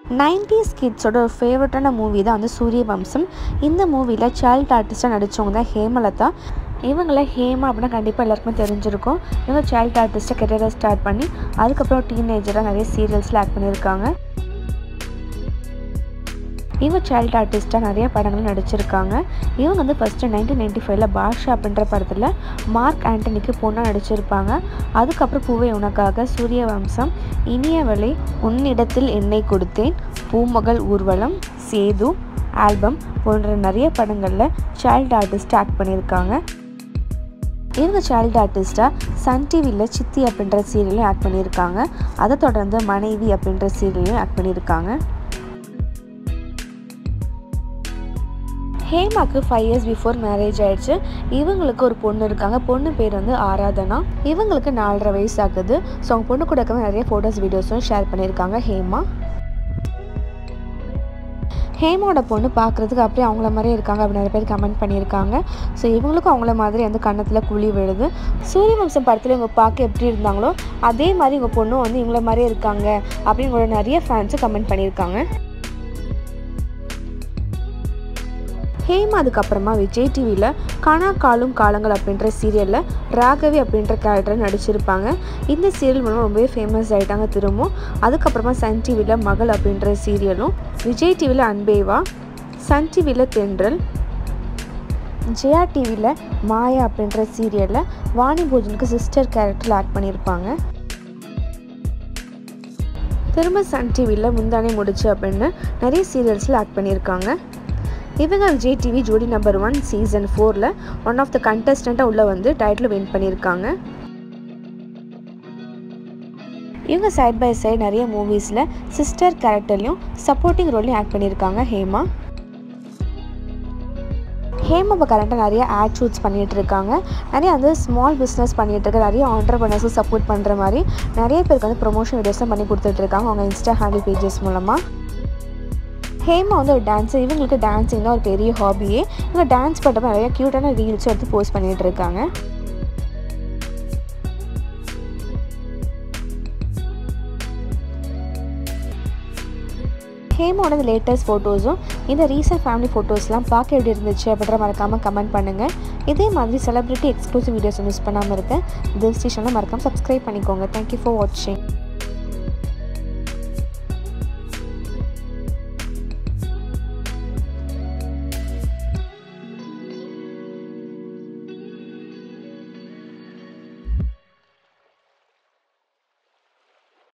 nineties கிட்ஸோட ஒரு ஃபேவரட்டான movie தான் வந்து சூரிய வம்சம் இந்த மூவியில் சைல்ட் ஆர்டிஸ்ட்டாக நடித்தவங்க தான் ஹேமலதா இவங்கள ஹேமா அப்படின்னா கண்டிப்பாக எல்லாருக்குமே தெரிஞ்சிருக்கும் இவங்க சைல்ட் ஆர்டிஸ்ட்டாக கெரியரை ஸ்டார்ட் பண்ணி அதுக்கப்புறம் டீனேஜராக நிறைய சீரியல்ஸில் ஆக்ட் பண்ணியிருக்காங்க இவங்க சைல்ட் ஆர்டிஸ்ட்டாக நிறைய படங்கள் நடிச்சிருக்காங்க இவங்க வந்து ஃபஸ்ட்டு நைன்டீன் நைன்டி ஃபைவ்ல பாஷா அப்படின்ற படத்தில் மார்க் ஆண்டனிக்கு பொண்ணாக நடிச்சிருப்பாங்க அதுக்கப்புறம் பூவை உனக்காக சூரிய வம்சம் இனிய வழி உன்னிடத்தில் என்னை கொடுத்தேன் பூமகள் ஊர்வலம் சேது ஆல்பம் போன்ற நிறைய படங்களில் சைல்டு ஆர்டிஸ்ட் ஆக்ட் பண்ணியிருக்காங்க இவங்க சைல்டு ஆர்டிஸ்ட்டாக சன் டிவியில் சித்தி அப்படின்ற சீரியலையும் ஆக்ட் பண்ணியிருக்காங்க அதை தொடர்ந்து மனைவி அப்படின்ற சீரியலையும் ஆக்ட் பண்ணியிருக்காங்க ஹேமாக்கு ஃபைவ் இயர்ஸ் பிஃபோர் மேரேஜ் ஆயிடுச்சு இவங்களுக்கு ஒரு பொண்ணு இருக்காங்க பொண்ணு பேர் வந்து ஆராதனா இவங்களுக்கு நாலரை வயசு ஆகுது ஸோ அவங்க பொண்ணு கூட இருக்க நிறைய ஃபோட்டோஸ் வீடியோஸும் ஷேர் பண்ணியிருக்காங்க ஹேமா ஹேமோட பொண்ணு பார்க்குறதுக்கு அப்படியே அவங்கள மாதிரியே இருக்காங்க அப்படி நிறைய பேர் கமெண்ட் பண்ணியிருக்காங்க ஸோ இவங்களுக்கும் அவங்கள மாதிரி வந்து கன்னத்தில் குழி விழுது சூரிய வம்சம் படத்தில் இவங்க பார்க்க எப்படி இருந்தாங்களோ அதே மாதிரி இவங்க பொண்ணும் வந்து இவங்கள மாதிரியே இருக்காங்க அப்படின்னு கூட நிறைய ஃபேன்ஸு கமெண்ட் பண்ணியிருக்காங்க ஹேமா அதுக்கப்புறமா விஜய் டிவியில் கனா காலும் காலங்கள் அப்படின்ற சீரியலில் ராகவி அப்படின்ற கேரக்டர் நடிச்சிருப்பாங்க இந்த சீரியல் மூலமாக ரொம்பவே ஃபேமஸ் ஆகிட்டாங்க திரும்பவும் அதுக்கப்புறமா சன் டிவியில் மகள் அப்படின்ற சீரியலும் விஜய் டிவியில் அன்பேவா சன் டிவியில் தென்றல் ஜெயா டிவியில் மாயா அப்படின்ற சீரியலில் வாணி போஜனுக்கு சிஸ்டர் கேரக்டரில் ஆக்ட் பண்ணியிருப்பாங்க திரும்ப சன் டிவியில் முந்தானே முடிச்சு அப்படின்னு நிறைய சீரியல்ஸில் ஆக்ட் பண்ணியிருக்காங்க இவங்க Vijay TV Jodi number one season ஃபோரில் ஒன் ஆஃப் த கண்டஸ்டண்ட்டாக உள்ளே வந்து டைட்டில் வின் பண்ணியிருக்காங்க இவங்க சைட் பை சைடு நிறைய மூவிஸில் சிஸ்டர் கேரக்டர்லையும் சப்போர்ட்டிங் ரோல்லையும் ஆக்ட் பண்ணியிருக்காங்க ஹேமா ஹேமா இப்போ கரண்ட்டாக நிறைய ஆட் ஷூட்ஸ் பண்ணிகிட்டு இருக்காங்க நிறைய வந்து ஸ்மால் பிஸ்னஸ் பண்ணிகிட்டு இருக்க நிறைய ஆண்டர்பனர்ஸும் சப்போர்ட் பண்ணுற மாதிரி நிறைய பேருக்கு வந்து ப்ரொமோஷன் வீடியோஸ்லாம் பண்ணி கொடுத்துட்ருக்காங்க அவங்க இன்ஸ்டா ஹேண்டில் பேஜஸ் மூலமாக ஹேமா வந்து ஒரு டான்ஸர் இவங்களுக்கு டான்ஸிங் தான் ஒரு பெரிய ஹாபியே இவங்க டான்ஸ் பண்ணுறப்ப நிறைய க்யூட்டான ரீல்ஸும் எடுத்து போஸ்ட் பண்ணிகிட்டு இருக்காங்க ஹேமோட லேட்டஸ்ட் ஃபோட்டோஸும் இந்த ரீசன்ட் ஃபேமிலி ஃபோட்டோஸ்லாம் பார்க்க எப்படி இருந்துச்சு அப்படின்ற மறக்காமல் கமெண்ட் பண்ணுங்கள் இதே மாதிரி செலிப்ரிட்டி எக்ஸ்க்ளூசிவ் வீடியோஸ் மிஸ் பண்ணாமல் இருக்கேன் திவ் ஸ்டேஷனில் மறக்காமல் சப்ஸ்கிரைப் பண்ணிக்கோங்க தேங்க்யூ ஃபார் வாட்சிங்